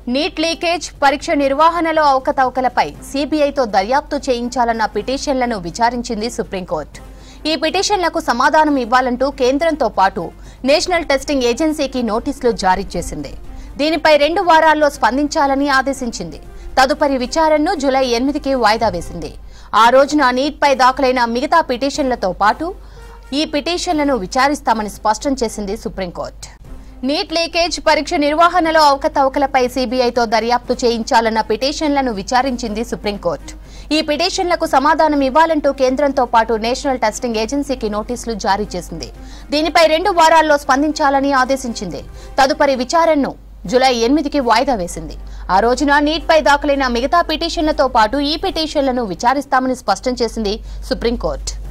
neat leakage పరీక్ష నిర్వహణలో అవకతవకలపై సీబీఐతో దర్యాప్తు చేయించాలన్న పిటిషన్లను విచారించింది సుప్రీంకోర్టు ఈ పిటిషన్లకు సమాధానం ఇవ్వాలంటూ కేంద్రంతో పాటు నేషనల్ టెస్టింగ్ ఏజెన్సీకి నోటీసులు జారీ చేసింది దీనిపై రెండు వారాల్లో స్పందించాలని ఆదేశించింది తదుపరి విచారణను జూలై ఎనిమిదికి వాయిదా వేసింది ఆ రోజున నీట్పై దాఖలైన మిగతా పిటిషన్లతో పాటు ఈ పిటిషన్లను విచారిస్తామని స్పష్టం చేసింది సుప్రీంకోర్టు నీట్ లీకేజ్ పరీక్ష నిర్వహణలో అవకతవకలపై సీబీఐతో దర్యాప్తు చేయించాలన్న పిటిషన్లను విచారించింది సుప్రీంకోర్టు ఈ పిటిషన్లకు సమాధానం ఇవ్వాలంటూ కేంద్రంతో పాటు నేషనల్ టెస్టింగ్ ఏజెన్సీకి నోటీసులు జారీ చేసింది దీనిపై రెండు వారాల్లో స్పందించాలని ఆదేశించింది తదుపరి విచారణను జూలై ఎనిమిదికి వాయిదా వేసింది ఆ రోజున నీట్పై దాఖలైన మిగతా పిటిషన్లతో పాటు ఈ పిటిషన్లను విచారిస్తామని స్పష్టం చేసింది సుప్రీంకోర్టు